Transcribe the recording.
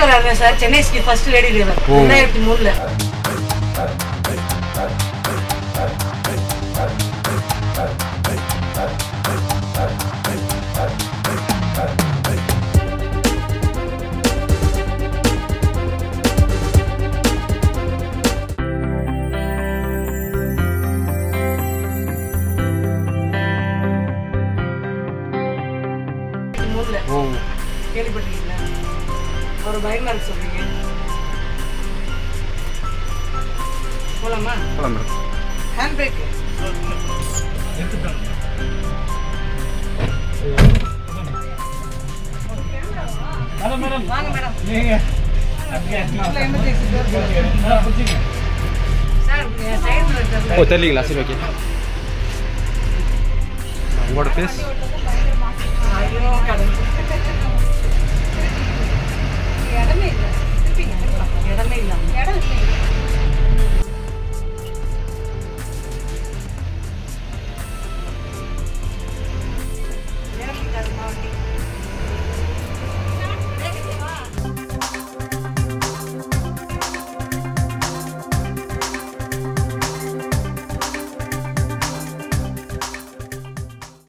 Driver ஆனேன் sir Chennai city first lady driver ஓ. ரெண்டாயிரத்தி மூணுல மூணுல ஓ கேள்விப்பட்டிருக்கீங்களா அவர் பயமா இருக்கு சொல்றீங்க போலாமா போலாம் மேடம் ஹேண்ட் பிரேக் வாங்க மேடம் இல்ல, emergency door போடுங்க. சார் சைடுல இருக்கிறது ஓ தெரியலீங்களா சரி ஓகே உங்களோட ஃபேஸ் ஐயோ கடவுளே